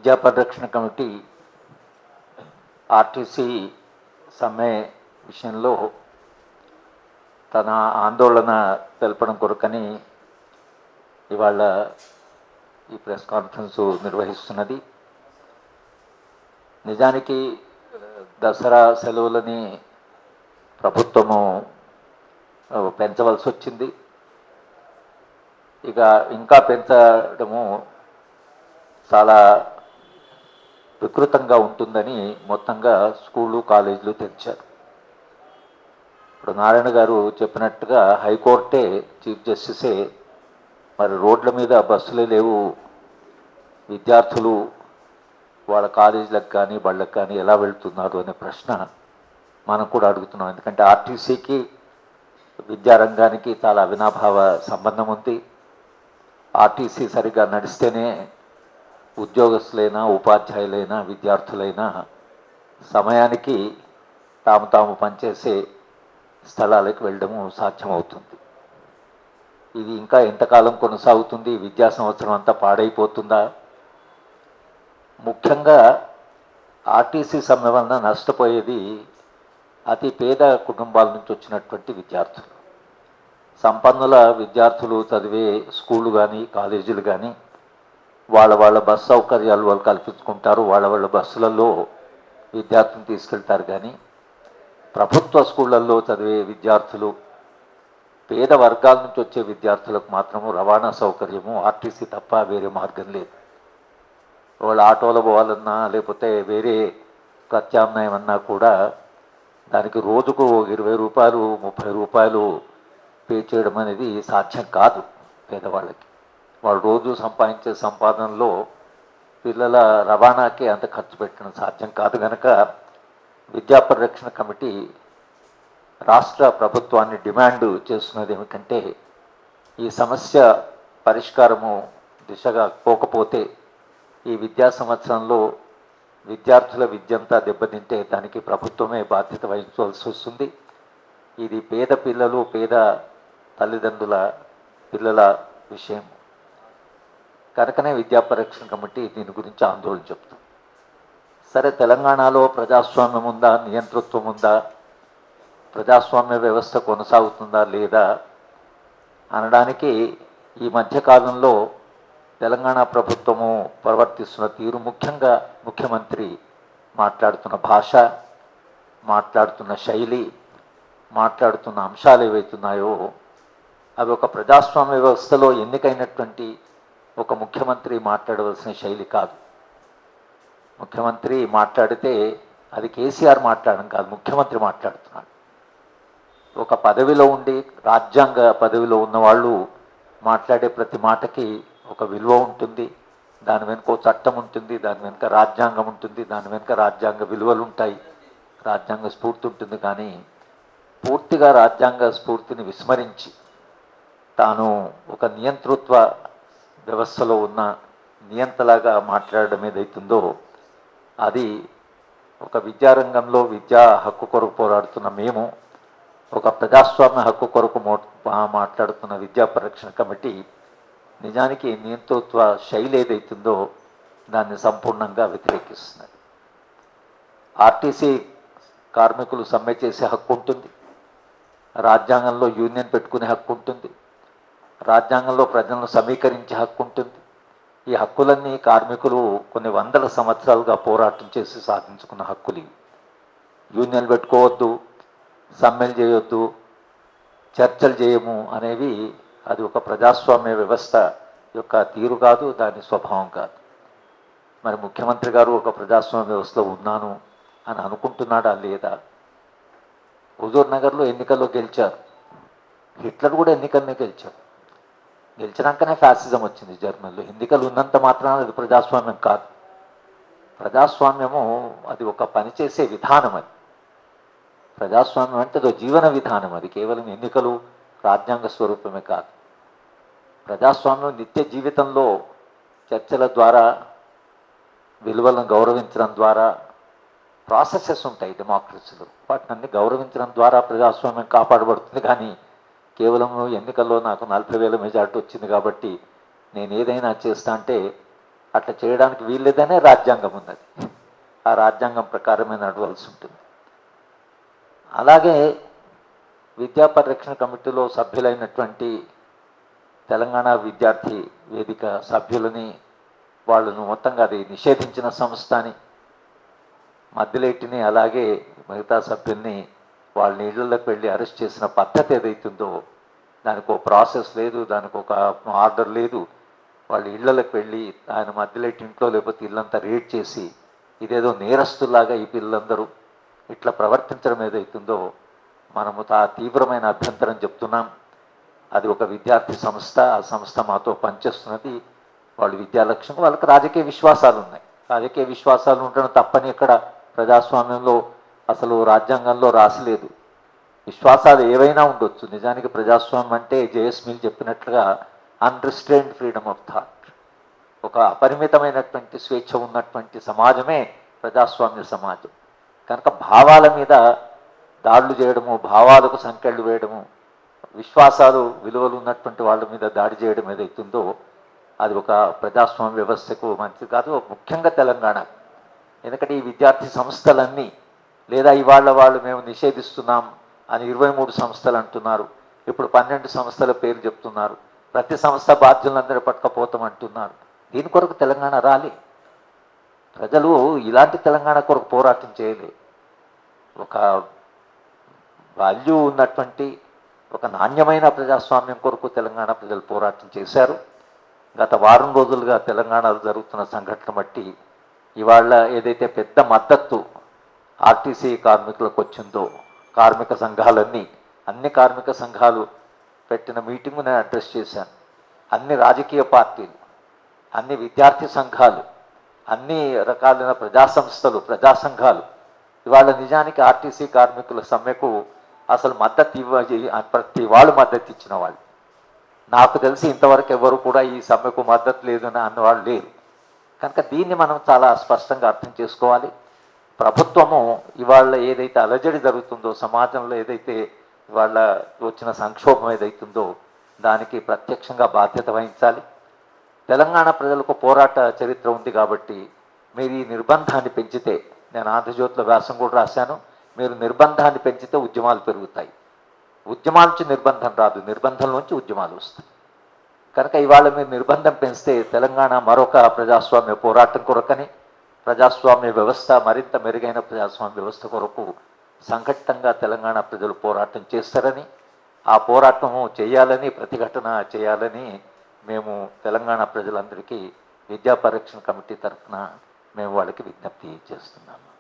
విద్యా పరిరక్షణ committee RTC సమ్మె విషయంలో తన ఆందోళన తెలపడం కొరకని ఇవాళ ఈ ప్రెస్ కాన్ఫరెన్స్ నిర్వహిస్తున్నది నిజానికి ఆ, దసరా సెలవులని ప్రభుత్వము ఆ, పెంచవలసి వచ్చింది ఇక ఇంకా పెంచడము చాలా వికృతంగా ఉంటుందని మొత్తంగా స్కూళ్ళు కాలేజీలు తెరిచారు ఇప్పుడు నారాయణ గారు చెప్పినట్టుగా హైకోర్టే చీఫ్ జస్టిసే మరి రోడ్ల మీద బస్సులే లేవు విద్యార్థులు వాళ్ళ కాలేజీలకు కానీ బళ్ళకు కానీ ఎలా వెళ్తున్నారు అనే ప్రశ్న మనం కూడా అడుగుతున్నాం ఎందుకంటే ఆర్టీసీకి విద్యారంగానికి చాలా అవినాభావ సంబంధం ఉంది ఆర్టీసీ సరిగా నడిస్తేనే ఉద్యోగస్తులైనా ఉపాధ్యాయులైనా విద్యార్థులైనా సమయానికి తాము తాము పనిచేసే స్థలాలకు వెళ్ళడము సాధ్యమవుతుంది ఇది ఇంకా ఎంతకాలం కొనసాగుతుంది విద్యా సంవత్సరం అంతా పాడైపోతుందా ముఖ్యంగా ఆర్టీసీ సమ్మె వలన నష్టపోయేది అతి పేద కుటుంబాల నుంచి వచ్చినటువంటి విద్యార్థులు సంపన్నుల విద్యార్థులు చదివే స్కూళ్ళు కానీ కాలేజీలు కానీ వాళ్ళ వాళ్ళ బస్ సౌకర్యాలు వాళ్ళు కల్పించుకుంటారు వాళ్ళ వాళ్ళ బస్సులలో విద్యార్థులను తీసుకెళ్తారు కానీ ప్రభుత్వ స్కూళ్ళల్లో చదివే విద్యార్థులు పేద వర్గాల నుంచి వచ్చే విద్యార్థులకు మాత్రము రవాణా సౌకర్యము ఆర్టీసీ తప్ప వేరే మార్గం లేదు వాళ్ళు ఆటోలో పోవాలన్నా లేకపోతే వేరే ప్రత్యామ్నాయం అన్నా కూడా దానికి రోజుకు ఒక ఇరవై రూపాయలు ముప్పై రూపాయలు పే చేయడం అనేది సాధ్యం కాదు పేదవాళ్ళకి వాళ్ళు రోజు సంపాదించే సంపాదనలో పిల్లల రవాణాకి అంత ఖర్చు పెట్టడం సాధ్యం కాదు కనుక విద్యా పరిరక్షణ కమిటీ రాష్ట్ర ప్రభుత్వాన్ని డిమాండ్ చేస్తున్నది ఏమిటంటే ఈ సమస్య పరిష్కారము దిశగా పోకపోతే ఈ విద్యా సంవత్సరంలో విద్యార్థుల విద్యంతా దెబ్బతింటే దానికి ప్రభుత్వమే బాధ్యత వహించవలసి వస్తుంది ఇది పేద పిల్లలు పేద తల్లిదండ్రుల పిల్లల విషయం కనుకనే విద్యా పరిరక్షణ కమిటీ దీని గురించి ఆందోళన చెప్తుంది సరే తెలంగాణలో ప్రజాస్వామ్యం ఉందా నియంతృత్వం ఉందా ప్రజాస్వామ్య వ్యవస్థ కొనసాగుతుందా లేదా అనడానికి ఈ మధ్యకాలంలో తెలంగాణ ప్రభుత్వము ప్రవర్తిస్తున్న తీరు ముఖ్యంగా ముఖ్యమంత్రి మాట్లాడుతున్న భాష మాట్లాడుతున్న శైలి మాట్లాడుతున్న అంశాలు ఏవైతున్నాయో అవి ఒక ప్రజాస్వామ్య వ్యవస్థలో ఎన్నికైనటువంటి ఒక ముఖ్యమంత్రి మాట్లాడవలసిన శైలి కాదు ముఖ్యమంత్రి మాట్లాడితే అది కేసీఆర్ మాట్లాడడం కాదు ముఖ్యమంత్రి మాట్లాడుతున్నాడు ఒక పదవిలో ఉండి రాజ్యాంగ పదవిలో ఉన్న వాళ్ళు మాట్లాడే ప్రతి మాటకి ఒక విలువ ఉంటుంది దాని వెనుక ఓ చట్టం ఉంటుంది దాని వెనుక రాజ్యాంగం ఉంటుంది దాని వెనుక రాజ్యాంగ విలువలు ఉంటాయి రాజ్యాంగ స్ఫూర్తి ఉంటుంది కానీ పూర్తిగా రాజ్యాంగ స్ఫూర్తిని విస్మరించి తాను ఒక నియంతృత్వ వ్యవస్థలో ఉన్న నియంతలాగా మాట్లాడడం ఏదైతుందో అది ఒక విద్యారంగంలో విద్యా హక్కు కొరకు పోరాడుతున్న మేము ఒక ప్రజాస్వామ్య హక్కు కొరకు మో మాట్లాడుతున్న విద్యా పరిరక్షణ కమిటీ నిజానికి నియంతృత్వ శైలి ఏదైతుందో దాన్ని సంపూర్ణంగా వ్యతిరేకిస్తున్నది ఆర్టీసీ కార్మికులు సమ్మె చేసే హక్కు ఉంటుంది రాజ్యాంగంలో యూనియన్ పెట్టుకునే హక్కు ఉంటుంది రాజ్యాంగంలో ప్రజలను సమీకరించే హక్కు ఉంటుంది ఈ హక్కులన్నీ కార్మికులు కొన్ని వందల సంవత్సరాలుగా పోరాటం చేసి సాధించుకున్న హక్కులు ఇవి యూనియన్లు పెట్టుకోవద్దు సమ్మెలు చేయొద్దు చర్చలు చేయము అనేవి అది ఒక ప్రజాస్వామ్య వ్యవస్థ యొక్క తీరు కాదు దాని స్వభావం కాదు మరి ముఖ్యమంత్రి గారు ఒక ప్రజాస్వామ్య వ్యవస్థలో ఉన్నాను అని అనుకుంటున్నాడా లేదా హుజూర్ నగర్లో ఎన్నికల్లో గెలిచారు హిట్లర్ కూడా ఎన్నికల్ని గెలిచారు గెలిచినాకనే ఫ్యాసిజం వచ్చింది జర్మనీలో ఎన్నికలు ఉన్నంత మాత్రాన అది ప్రజాస్వామ్యం కాదు ప్రజాస్వామ్యము అది ఒక పనిచేసే విధానం అది ప్రజాస్వామ్యం అంటే అది ఒక జీవన విధానం అది కేవలం ఎన్నికలు రాజ్యాంగ స్వరూపమే కాదు ప్రజాస్వామ్యం నిత్య జీవితంలో చర్చల ద్వారా విలువలను గౌరవించడం ద్వారా ప్రాసెసెస్ ఉంటాయి డెమోక్రసీలో వాటిని అన్ని గౌరవించడం ద్వారా ప్రజాస్వామ్యం కాపాడబడుతుంది కానీ కేవలం ఎన్నికల్లో నాకు నలభై వేల మెజార్టీ వచ్చింది కాబట్టి నేను ఏదైనా చేస్తా అంటే అట్లా చేయడానికి వీల్లేదనే రాజ్యాంగం ఉన్నది ఆ రాజ్యాంగం ప్రకారమే నడవలసి ఉంటుంది అలాగే విద్యా పరిరక్షణ కమిటీలో సభ్యులైనటువంటి తెలంగాణ విద్యార్థి వేదిక సభ్యులని వాళ్ళను మొత్తంగా అది నిషేధించిన సంస్థ అని మధ్యలేటిని అలాగే మిగతా సభ్యుల్ని వాళ్ళ ఇళ్లలోకి వెళ్ళి అరెస్ట్ చేసిన పద్ధతి ఏదైతుందో దానికి ఒక ప్రాసెస్ లేదు దానికి ఒక ఆర్డర్ లేదు వాళ్ళ ఇళ్లలోకి వెళ్ళి ఆయన మధ్యలేటి ఇంట్లో లేకపోతే ఇల్లంతా రేడ్ చేసి ఇదేదో నేరస్తులాగా ఈ పిల్లలందరూ ఇట్లా ప్రవర్తించడం ఏదైతుందో మనము తా తీవ్రమైన అభ్యంతరం చెప్తున్నాం అది ఒక విద్యార్థి సంస్థ ఆ సంస్థ మాతో పనిచేస్తున్నది వాళ్ళు విద్యా లక్ష్యం వాళ్ళకి రాజకీయ విశ్వాసాలు ఉన్నాయి రాజకీయ విశ్వాసాలు ఉండడం తప్పని ఇక్కడ ప్రజాస్వామ్యంలో అసలు రాజ్యాంగంలో రాసలేదు విశ్వాసాలు ఏవైనా ఉండొచ్చు నిజానికి ప్రజాస్వామ్యం అంటే జేఎస్ మిల్ చెప్పినట్లుగా అన్రిస్ట్రైన్డ్ ఫ్రీడమ్ ఆఫ్ థాట్ ఒక అపరిమితమైనటువంటి స్వేచ్ఛ ఉన్నటువంటి సమాజమే ప్రజాస్వామ్య సమాజం కనుక భావాల మీద దాడులు చేయడము భావాలకు సంకెళ్ళు వేయడము విశ్వాసాలు విలువలు ఉన్నటువంటి వాళ్ళ మీద దాడి చేయడం ఏదైతుందో అది ఒక ప్రజాస్వామ్య వ్యవస్థకు మంచిది కాదు ముఖ్యంగా తెలంగాణ ఎందుకంటే ఈ విద్యార్థి సంస్థలన్నీ లేదా ఇవాళ వాళ్ళు మేము నిషేధిస్తున్నాం అని ఇరవై మూడు సంస్థలు అంటున్నారు ఇప్పుడు పన్నెండు సంస్థల పేరు చెప్తున్నారు ప్రతి సంస్థ బాధ్యులందరూ పట్టుకపోతాం అంటున్నారు దీని కొరకు తెలంగాణ రాలే ప్రజలు ఇలాంటి తెలంగాణ కొరకు పోరాటం చేయలే ఒక వాల్యూ ఉన్నటువంటి ఒక నాణ్యమైన ప్రజాస్వామ్యం కొరకు తెలంగాణ ప్రజలు పోరాటం చేశారు గత వారం రోజులుగా తెలంగాణలో జరుగుతున్న సంఘటన బట్టి ఇవాళ ఏదైతే పెద్ద మద్దతు ఆర్టీసీ కార్మికులకు వచ్చిందో కార్మిక సంఘాలన్నీ అన్ని కార్మిక సంఘాలు పెట్టిన మీటింగ్ నేను అడ్రస్ చేశాను అన్ని రాజకీయ పార్టీలు అన్ని విద్యార్థి సంఘాలు అన్ని రకాలైన ప్రజా సంస్థలు ప్రజా సంఘాలు ఇవాళ నిజానికి ఆర్టీసీ కార్మికుల సమ్మెకు అసలు మద్దతు ఇవ్వ ప్రతి వాళ్ళు మద్దతు ఇచ్చిన వాళ్ళు నాకు తెలిసి ఇంతవరకు ఎవరు కూడా ఈ సమ్మెకు మద్దతు లేదని అన్నవాళ్ళు లేరు కనుక దీన్ని మనం చాలా స్పష్టంగా అర్థం చేసుకోవాలి ప్రభుత్వము ఇవాళ ఏదైతే అలజడి జరుగుతుందో సమాజంలో ఏదైతే ఇవాళ వచ్చిన సంక్షోభం ఏదైతుందో దానికి ప్రత్యక్షంగా బాధ్యత వహించాలి తెలంగాణ ప్రజలకు పోరాట చరిత్ర ఉంది కాబట్టి మీరు ఈ నిర్బంధాన్ని పెంచితే నేను ఆంధ్రజ్యోతిలో వ్యాసం కూడా రాశాను మీరు నిర్బంధాన్ని పెంచితే ఉద్యమాలు పెరుగుతాయి ఉద్యమాల నుంచి నిర్బంధం రాదు నిర్బంధం నుంచి ఉద్యమాలు వస్తాయి కనుక ఇవాళ మీరు నిర్బంధం పెంచితే తెలంగాణ మరొక ప్రజాస్వామ్య పోరాటం కొరకని ప్రజాస్వామ్య వ్యవస్థ మరింత మెరుగైన ప్రజాస్వామ్య వ్యవస్థ కొరకు సంఘటితంగా తెలంగాణ ప్రజలు పోరాటం చేస్తారని ఆ పోరాటము చేయాలని ప్రతిఘటన చేయాలని మేము తెలంగాణ ప్రజలందరికీ విద్యా పరిరక్షణ కమిటీ తరఫున మేము వాళ్ళకి విజ్ఞప్తి చేస్తున్నాము